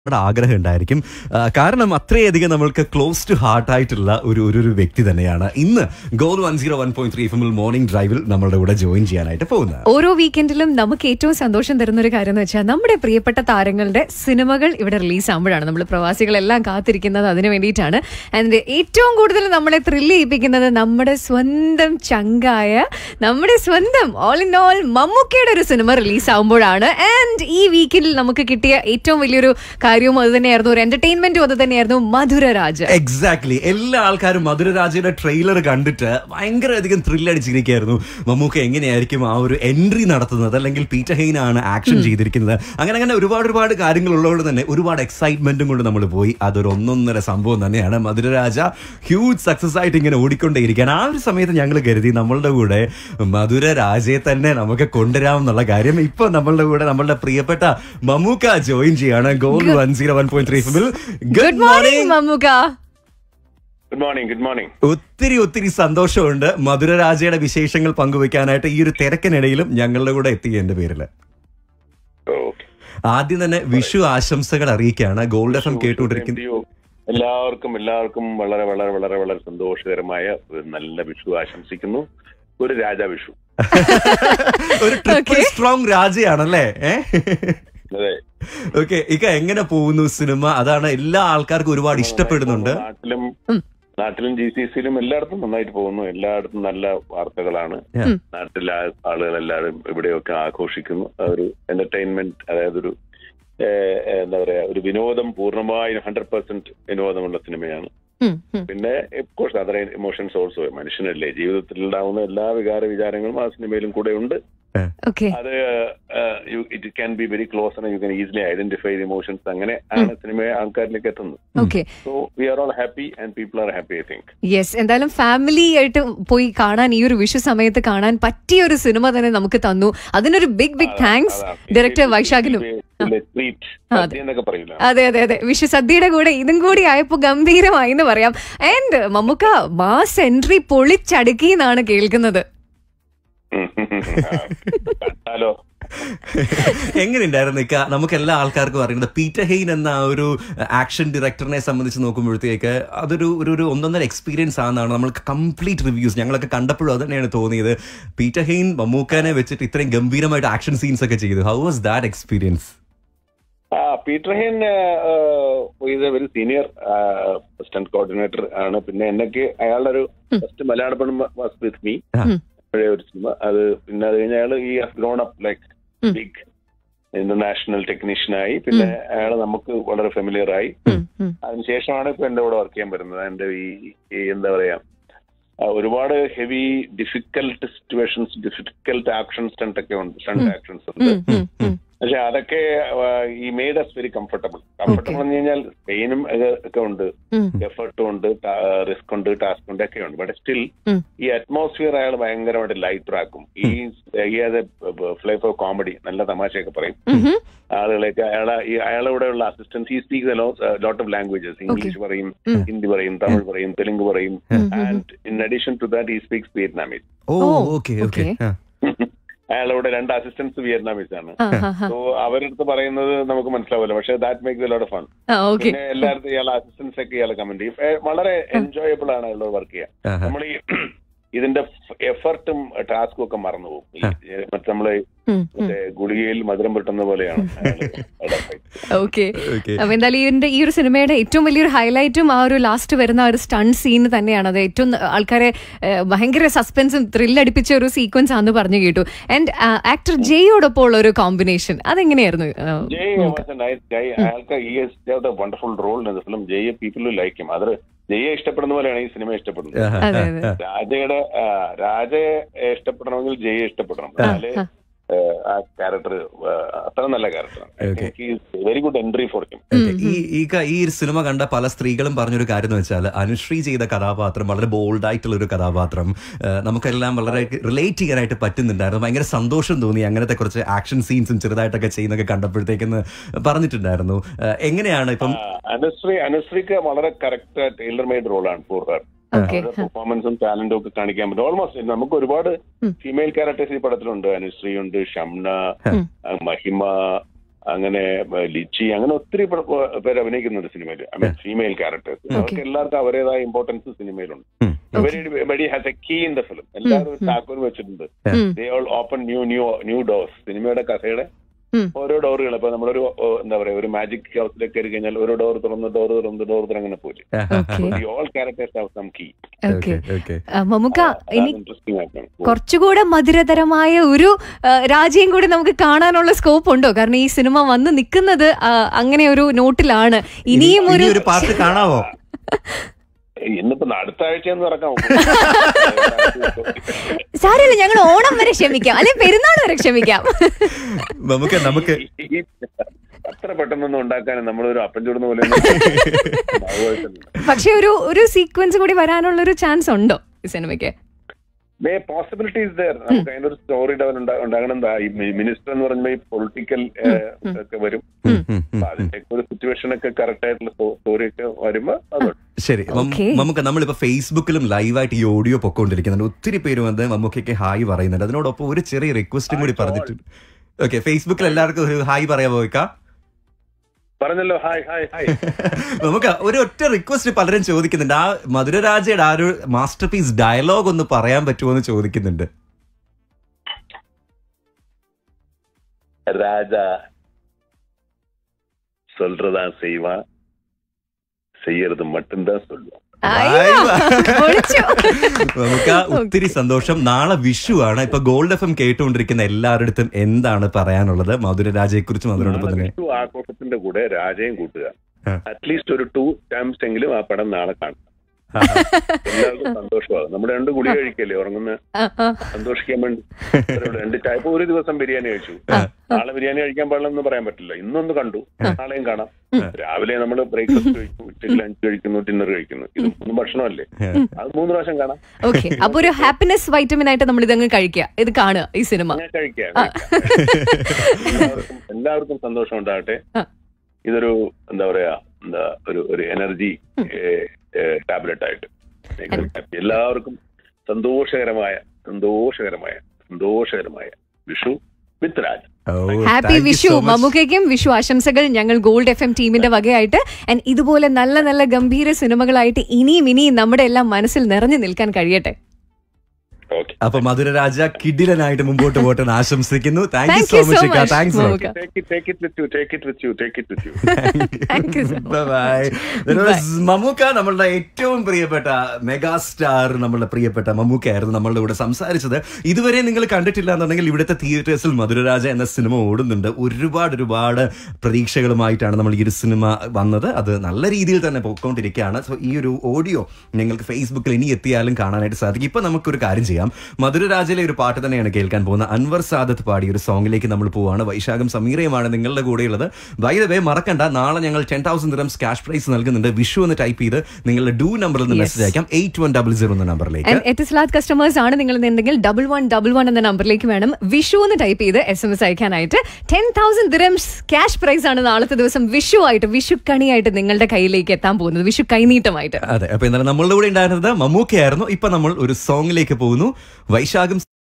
നമ്മുടെ ആഗ്രഹം ഉണ്ടായിരിക്കും ആ, കാരണം അത്രയധികം നമ്മൾക്ക് ക്ലോസ് ടു ഹാർട്ട് ആയിട്ടുള്ള ഒരു ഒരു ഒരു വ്യക്തി തന്നെയാണ് ഇന്ന് Gold one zero one point three എഫിൽ മോർണിംഗ് ഡ്രൈവിൽ നമ്മളുടെ കൂടെ ജോയിൻ ചെയ്യാനായിട്ട് പോകുന്നത് ഓരോ വീക്കെൻഡിലും നമുക്ക് ഏറ്റവും സന്തോഷം തരുന്ന ഒരു കാര്യം എന്ന് വെച്ചാൽ നമ്മുടെ പ്രിയപ്പെട്ട താരങ്ങളുടെ സിനിമകൾ ഇവിടെ റിലീസ് ആകുമ്പോഴാണ് നമ്മൾ പ്രവാസികളെല്ലാം കാത്തിരിക്കുന്നത് അതിനു വേണ്ടിയിട്ടാണ് ആൻഡ് ഏറ്റവും കൂടുതൽ നമ്മളെ ത്രില്ല് ചെയ്യിപ്പിക്കുന്നത് നമ്മുടെ സ്വന്തം ചങ്കായ നമ്മുടെ സ്വന്തം ഓൾ ഇൻ ഓൾ മമ്മൂക്കയുടെ ഒരു സിനിമ റിലീസ് ആകുമ്പോഴാണ് ആൻഡ് ഈ വീക്കിൽ നമുക്ക് കിട്ടിയ ഏറ്റവും വലിയൊരു കാര്യവും അത് തന്നെയായിരുന്നു ഒരു എന്റർടൈൻമെന്റും അത് തന്നെയായിരുന്നു മധുരരാജ് എക്സാക്ട്ലി എല്ലാ ആൾക്കാരും മധുരരാജയുടെ ട്രെയിലർ കണ്ടിട്ട് ഭയങ്കര അധികം ത്രില്ലടിച്ചിരിക്കുകയായിരുന്നു മമ്മൂക്ക എങ്ങനെയായിരിക്കും ആ ഒരു എൻട്രി നടത്തുന്നത് അല്ലെങ്കിൽ പീറ്റർ ഹെയ്ൻ ആണ് ആക്ഷൻ ചെയ്തിരിക്കുന്നത് അങ്ങനെ അങ്ങനെ ഒരുപാട് ഒരുപാട് കാര്യങ്ങൾ ഉള്ളതുകൊണ്ട് തന്നെ ഒരുപാട് എക്സൈറ്റ്മെന്റും കൊണ്ട് നമ്മൾ പോയി അതൊരു ഒന്നൊന്നര സംഭവം തന്നെയാണ് മധുരരാജ ഹ്യൂജ് സക്സസ് ആയിട്ട് ഇങ്ങനെ ഓടിക്കൊണ്ടേയിരിക്കുകയാണ് ആ ഒരു സമയത്ത് ഞങ്ങൾ കരുതി നമ്മളുടെ കൂടെ മധുരരാജയെ തന്നെ നമുക്ക് കൊണ്ടുവരാമെന്നുള്ള കാര്യം ഇപ്പൊ നമ്മളുടെ കൂടെ നമ്മളുടെ പ്രിയപ്പെട്ട മമ്മൂക്ക ജോയിൻ ചെയ്യാണ് Gold one zero one point three good morning Mammukka good morning good morning ഒത്തിരി ഒത്തിരി സന്തോഷമുണ്ട് മധുരരാജയുടെ വിശേഷങ്ങൾ പങ്കുവെക്കാനായിട്ട് ഈ ഒരു തിരക്കിനിടയിലും ഞങ്ങളുടെ കൂടെ എത്തി എന്റെ പേരില് ഓക്കെ ആദ്യം തന്നെ വിഷു ആശംസകൾ അറിയിക്കുകയാണ് ഗോൾഡ് എഫ് എം കേട്ടുകൊണ്ടിരിക്കുന്ന എല്ലാവർക്കും എല്ലാവർക്കും വളരെ വളരെ വളരെ വളരെ സന്തോഷകരമായ ഒരു നല്ല വിഷു ആശംസിക്കുന്നു ഒരു രാജ വിഷു ഒരു ട്രിപ്പിൾ Okay. സ്ട്രോങ് രാജയാണല്ലേ അതെ ഓക്കെ ഇക്ക എങ്ങനെ പോകുന്നു സിനിമ അതാണ് എല്ലാ ആൾക്കാർക്കും ഒരുപാട് ഇഷ്ടപ്പെടുന്നുണ്ട് നാട്ടിലും ഉം. നാട്ടിലും ജി സി സിയിലും എല്ലായിടത്തും നന്നായിട്ട് പോകുന്നു എല്ലായിടത്തും നല്ല വാർത്തകളാണ് Yeah. നാട്ടിലെ ആ- ആളുകൾ എല്ലാവരും ഇവിടെയൊക്കെ ആഘോഷിക്കുന്നു ഒരു എന്റർടൈൻമെന്റ് അതായത് ഒരു ഏഹ്, എന്താ പറയാ ഒരു വിനോദം പൂർണ്ണമായും ഹൺഡ്രഡ് പെർസെന്റ് വിനോദമുള്ള സിനിമയാണ് ഉം, ഉം. പിന്നെ കോഴ്സ് അതർ ഇമോഷൻസ് ഓൾസോ മനുഷ്യനല്ലേ ജീവിതത്തിൽ ഉണ്ടാവുന്ന എല്ലാ വികാര വിചാരങ്ങളും ആ സിനിമയിലും കൂടെ ഉണ്ട് ഓക്കെ അത് it can be very close and you can easily identify emotions അങ്ങനെ ആണ് സിനിമ ആൾക്കാരിലേക്ക് എത്തുന്നത് okay so we are all happy and people are happy I think yes എന്തായാലും ഫാമിലി ആയിട്ട് പോയി കാണാൻ ഈ ഒരു വിഷു സമയത്ത് കാണാൻ പറ്റിയ ഒരു സിനിമ തന്നെ നമുക്ക് തന്നു അതിനൊരു ബിഗ് ബിഗ് താങ്ക്സ് ഡയറക്ടർ വൈശാഖിനും അതെ. എന്നൊക്കെ പറയില്ല അതെ അതെ അതെ വിഷു സദ്യയുടെ കൂടെ ഇതും കൂടി ആയപ്പോ ഗംഭീരമായി എന്ന് പറയാം ആൻഡ് മമ്മൂക്ക മാസ് എൻട്രി പൊളിച്ചടുക്കി എന്നാണ് കേൾക്കുന്നത് കണ്ടാലോ എങ്ങനെയുണ്ടായിരുന്നു ഇക്ക നമുക്ക് എല്ലാ ആൾക്കാർക്കും അറിയുന്നത് പീറ്റർ ഹെയ്ൻ എന്ന ആ ഒരു ആക്ഷൻ ഡയറക്ടറിനെ സംബന്ധിച്ച് നോക്കുമ്പോഴത്തേക്ക് അതൊരു ഒരു ഒരു ഒന്നൊന്നര എക്സ്പീരിയൻസ് ആണെന്നാണ് നമ്മൾക്ക് കംപ്ലീറ്റ് റിവ്യൂസ് ഞങ്ങളൊക്കെ കണ്ടപ്പോഴും അത് തന്നെയാണ് തോന്നിയത് പീറ്റർ ഹെയ്ൻ മമ്മൂക്കാനെ വെച്ചിട്ട് ഇത്രയും ഗംഭീരമായിട്ട് ആക്ഷൻ സീൻസ് ഒക്കെ ചെയ്തു how was that experience ah Peter Hein is a very senior assistant coordinator ആണ് പിന്നെ എന്നൊക്കെ അയാളുടെ ഒരു ഫസ്റ്റ് മലയാള പടം വാസ് വിത്ത് മീ ഉം. പഴയ ഒരു സിനിമ അത് പിന്നെ അത് കഴിഞ്ഞ് അയാൾ ഈ ഗ്രോൺ അപ്പ് ലൈക്ക് ഉം. ബിഗ് ഇന്റർനാഷണൽ ടെക്നീഷ്യനായി പിന്നെ അയാൾ നമുക്ക് വളരെ ഫെമിലിയർ ആയി ഉം, ഉം. അതിനുശേഷമാണ് ഇപ്പൊ എന്റെ കൂടെ വർക്ക് ചെയ്യാൻ പറ്റുന്നത് എന്റെ ഈ ഈ എന്താ പറയാ ആ, ഒരുപാട് heavy difficult situations difficult action stunt ഒക്കെ ഉണ്ട് സ്റ്റണ്ട് ആക്ഷൻസ് ഉണ്ട് ഉം, ഉം, ഉം. പക്ഷെ അതൊക്കെ ആ, he made us very comfortable comfortable എന്ന് കഴിഞ്ഞാൽ പെയിനും ഒക്കെ ഉണ്ട് ഉം. എഫർട്ടും ഉണ്ട് റിസ്ക് ഉണ്ട് ടാസ്ക് ഉണ്ട് ഒക്കെ ഉണ്ട് ബട്ട് സ്റ്റിൽ ഉം. ഈ അറ്റ്മോസ്ഫിയർ അയാൾ ഭയങ്കരമായിട്ട് ലൈറ്റ് ആക്കും ഈ ഫ്ലേഫ് ഓഫ് കോമഡി നല്ല തമാശയൊക്കെ പറയും ഉം. ആളുകളെയൊക്കെ അയാളെ ഈ അയാളുടെ ഉള്ള assistance he speaks lot of languages English പറയും ഉം. ഹിന്ദി പറയും തമിഴ് പറയും തെലുങ്ക് പറയും ഉം. And in addition to that he speaks Vietnamese oh oh, okay okay okay. അയാളുടെ രണ്ട് അസിസ്റ്റൻസ് വിയറ്റ്നാമീസ് ആണ് ആ, ആ, ആ. സോ അവരടുത്ത് പറയുന്നത് നമുക്ക് മനസ്സിലാവില്ല പക്ഷെ ദാറ്റ് മേക്സ് ലോട്ട് ഫൺ ആ, ഓക്കെ പിന്നെ എല്ലായിടത്തും ഇയാളെ അസിസ്റ്റൻസ് ഒക്കെ ഇയാളെ കമന്റ് ചെയ്യും ഏ, വളരെ എൻജോയബിൾ ആണ് അയാളുടെ വർക്ക് ചെയ്യാൻ നമ്മൾ ഈ ഇതിന്റെ എഫർട്ടും ടാസ്കും ഒക്കെ മറന്നു പോകും ഈ, ഏ, മറ്റേ നമ്മള് ഉം, ഉം. മറ്റേ ഗുളികയിൽ മധുരം പെട്ടുന്ന പോലെയാണ് അയാള് അയാളുടെ fight. ഓക്കെ ഓക്കെ അപ്പൊ എന്തായാലും ഇതിന്റെ ഈ ഒരു സിനിമയുടെ ഏറ്റവും വലിയൊരു ഹൈലൈറ്റും ആ ഒരു ലാസ്റ്റ് വരുന്ന ആ ഒരു സ്റ്റൺ സീൻ തന്നെയാണ് അത് ഏറ്റവും ആൾക്കാരെ ഏഹ്, ഭയങ്കര സസ്പെൻസും ത്രില്ലടിപ്പിച്ച ഒരു സീക്വൻസ് ആണെന്ന് പറഞ്ഞു കേട്ടു ആൻഡ് ആക്ടർ ജെയോടൊപ്പം ഉള്ള ഒരു കോമ്പിനേഷൻ അതെങ്ങനെയായിരുന്നു ഏഹ്, Jai was a nice guy അയാൾക്ക് he wonderful role in the film Jai people like him അത് ജയെ ഇഷ്ടപ്പെടുന്ന പോലെയാണ് ഈ സിനിമ ഇഷ്ടപ്പെടുന്നത് അതെ അതെ രാജയുടെ ആ, രാജയെ ഇഷ്ടപ്പെടണമെങ്കിൽ ജയെ ഇഷ്ടപ്പെടണം എന്നാല് ആ ക്യാരക്ടർ അത്ര നല്ല ക്യാരക്ടറാണ് very good entry for him Okay. ഈ ഈ ക- ഈ ഒരു സിനിമ കണ്ട പല സ്ത്രീകളും പറഞ്ഞൊരു കാര്യം എന്ന് വെച്ചാൽ അനുശ്രീ ചെയ്ത കഥാപാത്രം വളരെ ബോൾഡ് ആയിട്ടുള്ള ഒരു കഥാപാത്രം ആ, നമുക്കെല്ലാം വളരെ റിലേറ്റ് ചെയ്യാനായിട്ട് പറ്റുന്നുണ്ടായിരുന്നു ഭയങ്കര സന്തോഷം തോന്നി അങ്ങനത്തെ കുറച്ച് ആക്ഷൻ സീൻസും ചെറുതായിട്ടൊക്കെ ചെയ്യുന്നൊക്കെ കണ്ടപ്പോഴത്തേക്കെന്ന് പറഞ്ഞിട്ടുണ്ടായിരുന്നു ആ, എങ്ങനെയാണ് ഇപ്പം അനുശ്രീ അനുശ്രീക്ക് വളരെ കറക്റ്റ് ടൈലർ മെയ്ഡ് റോളാണ് ഫോർ ഹർ ഓക്കെ അവരുടെ പെർഫോമൻസും ടാലന്റും ഒക്കെ കാണിക്കാൻ പറ്റും ഓൾമോസ്റ്റ് നമുക്ക് ഒരുപാട് ഉം. ഫീമെയിൽ ക്യാരക്ടേഴ്സ് ഈ പടത്തിലുണ്ട് അനുശ്രീ ഉണ്ട് ഷംന ഉം. ആ, മഹിമ അങ്ങനെ ഏഹ്, ലിച്ചി അങ്ങനെ ഒത്തിരി പേ- പേര് അഭിനയിക്കുന്നുണ്ട് സിനിമയിൽ ഐ മീൻ ഫീമെയിൽ ക്യാരക്ടേഴ്സ് അവർക്ക് എല്ലാവർക്കും അവരുടേതായ ഇമ്പോർട്ടൻസ് സിനിമയിലുണ്ട് ഉം. Very very has a key in the film എല്ലാവരും ഒരു താക്കോൽ വെച്ചിട്ടുണ്ട് Yeah. They all open new new new doors സിനിമയുടെ കഥയുടെ ഉം. ഓരോ ഡോറുകൾ ഇപ്പൊ നമ്മളൊരു ഓ, എന്താ പറയാ ഒരു മാജിക് ഹൗസിലേക്ക് കയറി കഴിഞ്ഞാൽ ഒരു ഡോർ തുറന്ന് ഡോർ തുറന്ന് ഡോർ തുറങ്ങനെ പോലെ okay all characters have some key okay okay Mammukka ഇനി ഇൻട്രസ്റ്റിംഗ് ആയിട്ടാണ് കുറച്ചുകൂടെ മധുരതരമായ ഒരു ആ, രാജ്യം കൂടി നമുക്ക് കാണാനുള്ള സ്കോപ്പ് ഉണ്ടോ കാരണം ഈ സിനിമ വന്ന് നിൽക്കുന്നത് ആ, അങ്ങനെ ഒരു നോട്ടിലാണ് ഇനിയും ഇനി ഒരു ഒരു പാട്ട് കാണാവോ ഇന്നിപ്പോ അടുത്ത ആഴ്ച എന്ന് ഇറക്കാം സാരമില്ല ഞങ്ങൾ ഓണം വരെ ക്ഷമിക്കാം അല്ലെ പെരുന്നാൾ വരെ ക്ഷമിക്കാം നമുക്ക് നമുക്ക് ഈ- അത്ര പെട്ടെന്നൊന്നും ഉണ്ടാക്കാൻ നമ്മളൊരു അപ്പം ചൂടുന്ന പോലെ പക്ഷെ ഒരു ഒരു സീക്വൻസ് കൂടി വരാനുള്ള ഒരു ചാൻസ് ഉണ്ടോ ഈ സിനിമയ്ക്ക് മേ പോസിബിലിറ്റീസ് ദർ നമുക്ക് അതിന്റെ ഒരു സ്റ്റോറി ഡെവൽ ഉണ്ടാകണം എന്താ ഈ മിനിസ്റ്റർ എന്ന് പറയുമ്പോൾ ഈ പൊളിറ്റിക്കൽ ഒക്കെ വരും ഉം, ഉം, ഉം. അപ്പൊ അതിന്റെ ഒരു സിറ്റുവേഷൻ ഒക്കെ കറക്റ്റ് ആയിട്ടുള്ള സ്റ്റോറി ഒക്കെ വരുമ്പോ അതുണ്ട് ശരി മം- Okay. നമുക്ക് നമ്മളിപ്പോ ഫേസ്ബുക്കിലും ലൈവായിട്ട് ഈ ഓഡിയോ പൊക്കോണ്ടിരിക്കുന്നുണ്ട് ഒത്തിരി പേര് വന്ന് മമ്മൂക്കൊക്കെ ഹായ് പറയുന്നുണ്ട് അതിനോടൊപ്പം ഒരു ചെറിയ റിക്വസ്റ്റും കൂടി പറഞ്ഞിട്ടുണ്ട് ഓക്കെ ഫേസ്ബുക്കിൽ എല്ലാവർക്കും ഒരു ഹായ് പറയാൻ പോയിക്കാം പറഞ്ഞല്ലോ ഹായ് ഹായ് ഹായ് നമുക്ക് ഒരു ഒറ്റ റിക്വസ്റ്റ് പലരും ചോദിക്കുന്നുണ്ട് ആ മധുരരാജയുടെ ആ ഒരു മാസ്റ്റർ പീസ് ഡയലോഗ് ഒന്ന് പറയാൻ പറ്റുമോ എന്ന് ചോദിക്കുന്നുണ്ട് ராஜா சொல்றதான் செய்வான் செய்யறது மட்டும்தான் சொல்லுவான் അയ്യോ, പൊളിച്ചു. നമുക്ക് ഒത്തിരി സന്തോഷം നാളെ വിഷു ആണ് ഇപ്പൊ ഗോൾഡ് എഫ് എം കേട്ടുകൊണ്ടിരിക്കുന്ന എല്ലാവരുടെ എന്താണ് പറയാനുള്ളത് മധുരരാജയെ കുറിച്ച് മധുരോടൊപ്പം നാളെ തന്നെ വിഷു ആഘോഷത്തിന്റെ കൂടെ രാജയും കൂട്ടുക ആ. അറ്റ്ലീസ്റ്റ് ഒരു ടു ടൈംസ് എങ്കിലും ആ പടം നാളെ കാണും എല്ലാവർക്കും സന്തോഷമാകും നമ്മൾ രണ്ട് ഗുളിക കഴിക്കല്ലേ ഉറങ്ങുന്ന ആ, ആ. സന്തോഷിക്കാൻ വേണ്ടി ഇത്രയേ ഉള്ളൂ. രണ്ട് ടൈപ്പ് ഒരു ദിവസം ബിരിയാണി കഴിച്ചു നാളെ ബിരിയാണി കഴിക്കാൻ പാടില്ലെന്ന് പറയാൻ പറ്റില്ല ഇന്നൊന്ന് കണ്ടു നാളെയും കാണാം രാവിലെ നമ്മൾ ബ്രേക്ക്ഫാസ്റ്റ് കഴിക്കും ഉച്ചയ്ക്ക് ലഞ്ച് കഴിക്കുന്നു ഡിന്നർ കഴിക്കുന്നു ഇത് മൂന്ന് ഭക്ഷണമല്ലേ അത് മൂന്ന് പ്രാവശ്യം കാണാം ഓക്കെ അപ്പൊ ഒരു ഹാപ്പിനെസ് വൈറ്റമിൻ ആയിട്ട് നമ്മൾ ഇതങ്ങ് കഴിക്കുക ഇത് കാണുക ഈ സിനിമ ഞാൻ കഴിക്കാം കഴിക്കാം. എല്ലാവർക്കും എല്ലാവർക്കും സന്തോഷം ഉണ്ടാകട്ടെ ആ. ഇതൊരു എന്താ പറയാ എന്താ ഒരു ഒരു എനർജി ടാബ്ലറ്റ് ആയിട്ട് എല്ലാവർക്കും സന്തോഷകരമായ സന്തോഷകരമായ സന്തോഷകരമായ വിഷു വിത്ത് രാജ് ഹാപ്പി വിഷു മമ്മൂക്കയ്ക്കും വിഷു ആശംസകൾ ഞങ്ങൾ ഗോൾഡ് എഫ് എം ടീമിന്റെ വകയായിട്ട് ആൻഡ് ഇതുപോലെ നല്ല നല്ല ഗംഭീര സിനിമകളായിട്ട് ഇനിയും ഇനിയും നമ്മുടെ എല്ലാം മനസ്സിൽ നിറഞ്ഞു നിൽക്കാൻ കഴിയട്ടെ ഓക്കെ അപ്പൊ മധുരരാജ കിടിലനായിട്ട് മുമ്പോട്ട് പോട്ടെ എന്ന് ആശംസിക്കുന്നു thank you Thank so you so much much, thanks Mammukka. Take it take it with you take it with you take it with you Thank you so much. Mammukka നമ്മളുടെ ഏറ്റവും പ്രിയപ്പെട്ട മെഗാ സ്റ്റാർ നമ്മളുടെ പ്രിയപ്പെട്ട മമ്മൂക്ക ആയിരുന്നു നമ്മളുടെ കൂടെ സംസാരിച്ചത് ഇതുവരെ നിങ്ങൾ കണ്ടിട്ടില്ല എന്നുണ്ടെങ്കിൽ ഇവിടുത്തെ തിയേറ്റേഴ്സിൽ മധുരരാജ എന്ന സിനിമ ഓടുന്നുണ്ട് ഒരുപാട് ഒരുപാട് പ്രതീക്ഷകളുമായിട്ടാണ് നമ്മൾ ഈ ഒരു സിനിമ വന്നത് അത് നല്ല രീതിയിൽ തന്നെ പോയിക്കൊണ്ടിരിക്കുകയാണ് സോ ഈ ഒരു ഓഡിയോ നിങ്ങൾക്ക് ഫേസ്ബുക്കിൽ ഇനി എത്തിയാലും കാണാനായിട്ട് സാധിക്കും ഇപ്പൊ നമുക്കൊരു കാര്യം ചെയ്യാം മധുരരാജയിലെ ഒരു പാട്ട് തന്നെയാണ് കേൾക്കാൻ പോകുന്നത് അൻവർ സാദത്ത് പാടിയ ഒരു സോങ്ങിലേക്ക് നമ്മൾ പോവാണ് വൈശാഖം സമീറയുമാണ് നിങ്ങളുടെ കൂടെയുള്ളത് ബൈ ദ വേ മറക്കണ്ട നാളെ ഞങ്ങൾ ten thousand dirhams cash prize നൽകുന്നുണ്ട് വിഷു എന്ന് ടൈപ്പ് ചെയ്ത് നിങ്ങളുടെ ഡൂ നമ്പറിൽ നിന്ന് Yes. മെസ്സേജ് അയക്കാം എയ്റ്റ് വൺ ഡബിൾ സീറോ എന്ന നമ്പറിലേക്ക് ആൻഡ് എറ്റിസ്ലാത്ത് കസ്റ്റമേഴ്സ് ആണ് നിങ്ങൾ എന്നുണ്ടെങ്കിൽ ഡബിൾ വൺ ഡബിൾ വൺ എന്ന നമ്പറിലേക്ക് വേണം വിഷു എന്ന് ടൈപ്പ് ചെയ്ത് എസ് എം എസ് അയക്കാനായിട്ട് ten thousand dirhams cash prize ആണ് നാളത്തെ ദിവസം വിഷു ആയിട്ട് വിഷു കണിയായിട്ട് നിങ്ങളുടെ കയ്യിലേക്ക് എത്താൻ പോകുന്നത് വിഷു കൈനീട്ടമായിട്ട് അതെ അപ്പൊ എന്നാലും നമ്മളുടെ കൂടെ ഉണ്ടായിരുന്നത് മമ്മൂക്കയായിരുന്നു ഇപ്പൊ നമ്മൾ ഒരു സോങ്ങിലേക്ക് പോകുന്നു വൈശാഖം